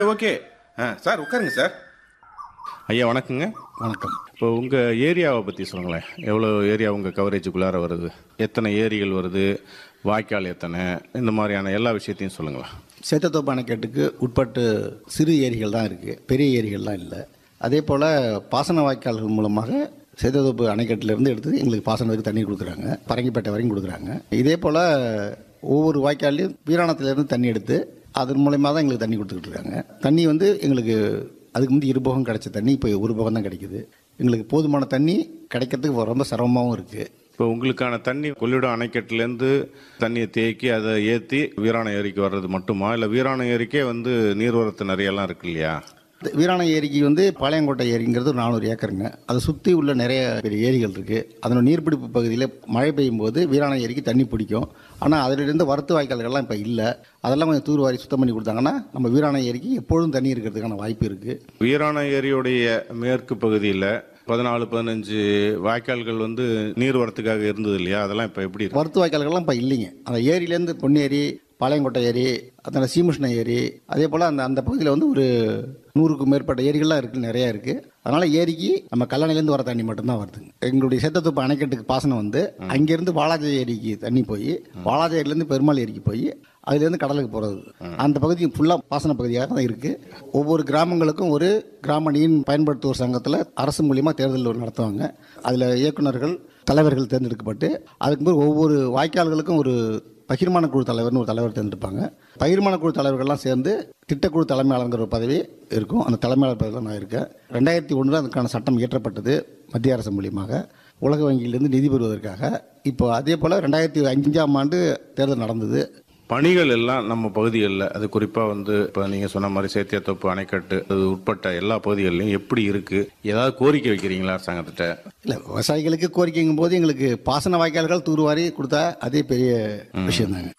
okay ஆ sir உட்காருங்க sir ஐயா வணக்கங்க வணக்கம் இப்போ உங்கள் ஏரியாவை பற்றி சொல்லுங்களேன் எவ்வளோ ஏரியா உங்கள் கவரேஜுக்குள்ளார வருது எத்தனை ஏரிகள் வருது வாய்க்கால் எத்தனை இந்த மாதிரியான எல்லா விஷயத்தையும் சொல்லுங்களேன் சேத்தத்தோப்பு அணைக்கட்டுக்கு உட்பட்டு சிறு ஏரிகள் தான் இருக்குது பெரிய ஏரிகள்லாம் இல்லை அதே போல் பாசன வாய்க்கால்கள் மூலமாக சேத்தத்தோப்பு அணைக்கட்டிலேருந்து எடுத்து எங்களுக்கு பாசனத்துக்கு தண்ணி கொடுக்குறாங்க பரங்கிப்பேட்டை வரைக்கும் கொடுக்குறாங்க இதே போல் ஒவ்வொரு வாய்க்கால்லையும் வீராணத்திலேருந்து தண்ணி எடுத்து அதன் மூலயமா தான் எங்களுக்கு தண்ணி கொடுத்துக்கிட்டு இருக்காங்க தண்ணி வந்து எங்களுக்கு அதுக்கு முந்தி இருபோகம் கிடைச்ச தண்ணி இப்போ ஒரு போகம் தான் கிடைக்குது எங்களுக்கு போதுமான தண்ணி கிடைக்கிறதுக்கு ரொம்ப சிரமமாகவும் இருக்குது இப்போ உங்களுக்கான தண்ணி கொள்ளிடம் அணைக்கட்டுலேருந்து தண்ணியை தேக்கி அதை ஏற்றி வீராணம் ஏரிக்கு வர்றது மட்டுமா இல்லை வீராணம் ஏரிக்கே வந்து நீர்வரத்து நிறையெல்லாம் இருக்கு இல்லையா இந்த வீராண ஏரிக்கு வந்து பாளையங்கோட்டை ஏரிங்கிறது ஒரு நானூறு ஏக்கருங்க அதை சுற்றி உள்ள நிறைய பெரிய ஏரிகள் இருக்குது அதனோட நீர்பிடிப்பு பகுதியில் மழை பெய்யும் போது வீராண ஏரிக்கு தண்ணி பிடிக்கும் ஆனால் அதிலிருந்து வரத்து வாய்க்கால்கள்லாம் இப்போ இல்லை அதெல்லாம் கொஞ்சம் தூர்வாரி சுத்தம் பண்ணி கொடுத்தாங்கன்னா நம்ம வீராண ஏரிக்கு எப்பொழுதும் தண்ணி இருக்கிறதுக்கான வாய்ப்பு இருக்குது வீராணம் ஏரியுடைய மேற்கு பகுதியில் பதினாலு பதினஞ்சு வாய்க்கால்கள் வந்து நீர்வரத்துக்காக இருந்தது இல்லையா அதெல்லாம் இப்போ எப்படி இருக்கு வரத்து வாய்க்கால்கள்லாம் இப்போ இல்லைங்க அந்த ஏரியிலேருந்து பொன்னேரி பாளையங்கோட்டை ஏரி அதனால் சீமுஷ்ண ஏரி அதே போல் அந்த அந்த பகுதியில் வந்து ஒரு நூறுக்கும் மேற்பட்ட ஏரிகள்லாம் இருக்குது நிறையா இருக்குது அதனால் ஏரிக்கு நம்ம கல்லணையிலேருந்து வர தண்ணி மட்டும்தான் வருதுங்க எங்களுடைய சேத்தத்தோப்பு அணைக்கட்டுக்கு பாசனம் வந்து அங்கேருந்து வாலாஜா ஏரிக்கு தண்ணி போய் வாலாஜா ஏரியிலேருந்து பெருமாள் ஏரிக்கு போய் அதுலேருந்து கடலுக்கு போகிறது அந்த பகுதி ஃபுல்லாக பாசன பகுதியாக தான் இருக்குது ஒவ்வொரு கிராமங்களுக்கும் ஒரு கிராம நீர் பயன்படுத்துவோர் சங்கத்தில் அரசு மூலியமாக தேர்தல் நடத்துவாங்க அதில் இயக்குனர்கள் தலைவர்கள் தேர்ந்தெடுக்கப்பட்டு அதுக்கு பிறகு ஒவ்வொரு வாய்க்கால்களுக்கும் ஒரு பகிர்மான குழு தலைவர்னு ஒரு தலைவர் தேர்ந்தெடுப்பாங்க பகிர்மான குழு தலைவர்கள்லாம் சேர்ந்து திட்டக்குழு தலைமையாளருங்கிற ஒரு பதவி இருக்கும் அந்த தலைமையாளர் பதவியில் நான் இருக்கேன் ரெண்டாயிரத்தி ஒன்றில் அதுக்கான சட்டம் இயற்றப்பட்டது மத்திய அரசு மூலியமாக உலக வங்கியிலிருந்து நிதி பெறுவதற்காக இப்போ அதே போல் ரெண்டாயிரத்தி அஞ்சாம் ஆண்டு தேர்தல் நடந்தது பணிகள் எல்லாம் நம்ம பகுதிகளில் அது குறிப்பாக வந்து இப்போ நீங்கள் சொன்ன மாதிரி சேத்தியத்தோப்பு அணைக்கட்டு அது உட்பட்ட எல்லா பகுதிகளிலும் எப்படி இருக்குது ஏதாவது கோரிக்கை வைக்கிறீங்களா அரசாங்கத்திட்ட இல்லை விவசாயிகளுக்கு கோரிக்கைங்கும் போது எங்களுக்கு பாசன வாய்க்கால்கள் தூர்வாரி கொடுத்தா அதே பெரிய விஷயம் தாங்க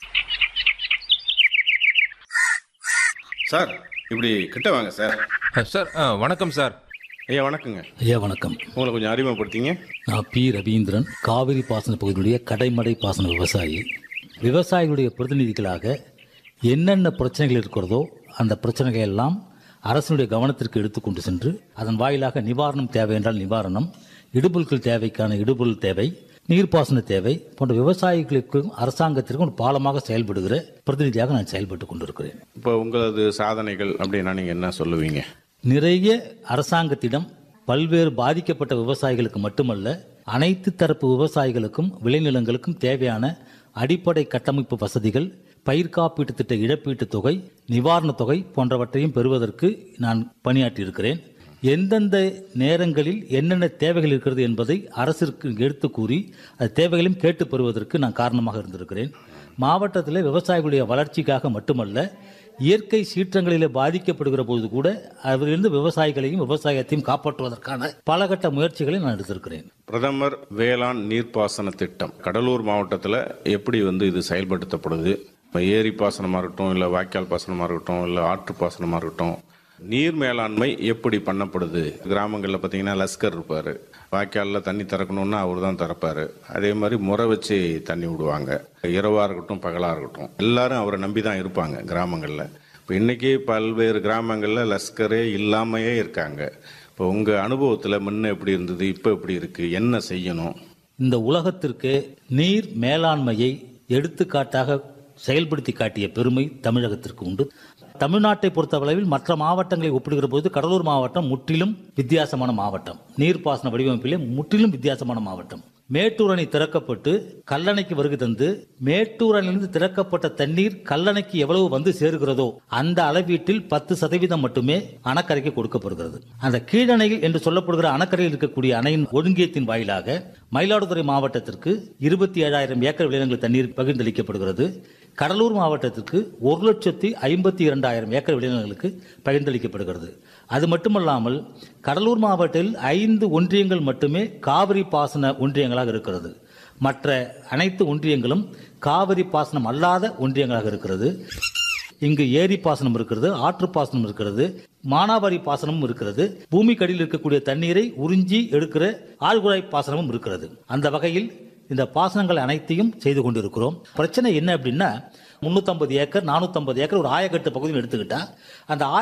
சார் இப்படி கிட்ட வாங்க சார் சார் ஆ, வணக்கம் சார் ஐயா வணக்கங்க ஐயா வணக்கம் உங்களை கொஞ்சம் அறிமுகப்படுத்திங்க நான் பி ரவீந்திரன் காவிரி பாசன பகுதியுடைய கடைமடை பாசன விவசாயி விவசாயிகளுடைய பிரதிநிதிகளாக என்னென்ன பிரச்சனைகள் இருக்கிறதோ அந்த பிரச்சனைகள் எல்லாம் அரசனுடைய கவனத்திற்கு எடுத்துக்கொண்டு சென்று அதன் வாயிலாக நிவாரணம் தேவை என்றால் நிவாரணம் இடுபொருட்கள் தேவைக்கான இடுபொருள் தேவை நீர்ப்பாசன தேவை போன்ற விவசாயிகளுக்கும் அரசாங்கத்திற்கும் ஒரு பாலமாக செயல்படுகிற பிரதிநிதியாக நான் செயல்பட்டு கொண்டிருக்கிறேன் இப்போ உங்களது சாதனைகள் அப்படின்னா நீங்கள் என்ன சொல்லுவீங்க நிறைய அரசாங்கத்திடம் பல்வேறு பாதிக்கப்பட்ட விவசாயிகளுக்கு மட்டுமல்ல அனைத்து தரப்பு விவசாயிகளுக்கும் விளைநிலங்களுக்கும் தேவையான அடிப்படை கட்டமைப்பு வசதிகள் பயிர் காப்பீட்டு திட்ட இழப்பீட்டுத் தொகை நிவாரணத் தொகை போன்றவற்றையும் பெறுவதற்கு நான் பணியாற்றியிருக்கிறேன் எந்தெந்த நேரங்களில் என்னென்ன தேவைகள் இருக்கிறது என்பதை அரசிற்கு எடுத்து கூறி அது தேவைகளையும் கேட்டு பெறுவதற்கு நான் காரணமாக இருந்திருக்கிறேன் மாவட்டத்தில் விவசாயிகளுடைய வளர்ச்சிக்காக மட்டுமல்ல இயற்கை சீற்றங்களிலே பாதிக்கப்படுகிற போது கூட அதிலிருந்து விவசாயிகளையும் விவசாயத்தையும் காப்பாற்றுவதற்கான பல கட்ட முயற்சிகளை நான் எடுத்திருக்கிறேன் பிரதமர் வேளாண் நீர்ப்பாசன திட்டம் கடலூர் மாவட்டத்தில் எப்படி வந்து இது செயல்படுத்தப்படுது இப்போ ஏரி பாசனமாக இருக்கட்டும் இல்லை வாய்க்கால் பாசனமாக இருக்கட்டும் இல்லை ஆற்று பாசனமாக இருக்கட்டும் நீர் மேலாண்மை எப்படி பண்ணப்படுது கிராமங்களில் பார்த்தீங்கன்னா லஸ்கர் இருப்பார் வாய்க்காலில் தண்ணி திறக்கணும்னா அவர் தான் திறப்பார் அதே மாதிரி முறை வச்சு தண்ணி விடுவாங்க இரவாக இருக்கட்டும் பகலாக இருக்கட்டும் எல்லாரும் அவரை நம்பி தான் இருப்பாங்க கிராமங்களில் இப்போ இன்றைக்கி பல்வேறு கிராமங்களில் லஸ்கரே இல்லாமையே இருக்காங்க இப்போ உங்கள் அனுபவத்தில் முன்ன எப்படி இருந்தது இப்போ எப்படி இருக்குது என்ன செய்யணும் இந்த உலகத்திற்கு நீர் மேலாண்மையை எடுத்துக்காட்டாக செயல்படுத்தி காட்டிய பெருமை தமிழகத்திற்கு உண்டு தமிழ்நாட்டை பொறுத்தளவில் மற்ற மாவட்டங்களை ஒப்பிடுகிற போது கடலூர் மாவட்டம் முற்றிலும் வித்தியாசமான மாவட்டம் நீர்ப்பாசன வடிவமைப்பிலே முற்றிலும் வித்தியாசமான மாவட்டம் மேட்டூர் அணை திறக்கப்பட்டு கல்லணைக்கு வருகை தந்து மேட்டூர் அணையிலிருந்து திறக்கப்பட்ட தண்ணீர் கல்லணைக்கு எவ்வளவு வந்து சேருகிறதோ அந்த அளவீட்டில் பத்து சதவீதம் மட்டுமே அணக்கரைக்கு கொடுக்கப்படுகிறது அந்த கீழணையில் என்று சொல்லப்படுகிற அணக்கரையில் இருக்கக்கூடிய அணையின் ஒழுங்கியத்தின் வாயிலாக மயிலாடுதுறை மாவட்டத்திற்கு இருபத்தி ஏழாயிரம் ஏக்கர் விளைநிலங்கள் தண்ணீர் பகிர்ந்தளிக்கப்படுகிறது கடலூர் மாவட்டத்திற்கு ஒரு லட்சத்தி ஐம்பத்தி இரண்டாயிரம் ஏக்கர் விளைநிலங்களுக்கு பகிர்ந்தளிக்கப்படுகிறது அது மட்டுமல்லாமல் கடலூர் மாவட்டத்தில் ஐந்து ஒன்றியங்கள் மட்டுமே காவிரி பாசன ஒன்றியங்களாக இருக்கிறது மற்ற அனைத்து ஒன்றியங்களும் காவிரி பாசனம் அல்லாத ஒன்றியங்களாக இருக்கிறது இங்கு ஏரி பாசனம் இருக்கிறது ஆற்று பாசனம் இருக்கிறது மானாவாரி பாசனமும் இருக்கிறது பூமிக்கடியில் இருக்கக்கூடிய தண்ணீரை உறிஞ்சி எடுக்கிற ஆழ்குழாய் பாசனமும் இருக்கிறது அந்த வகையில் இந்த பாசனங்கள் அனைத்தையும் செய்து கொண்டிருக்கிறோம் பிரச்சனை என்ன அப்படின்னா முந்நூற்றம்பது ஏக்கர் நானூற்றம்பது ஏக்கர் ஒரு ஆயக்கட்டு பகுதியில் எடுத்துக்கிட்டா அந்த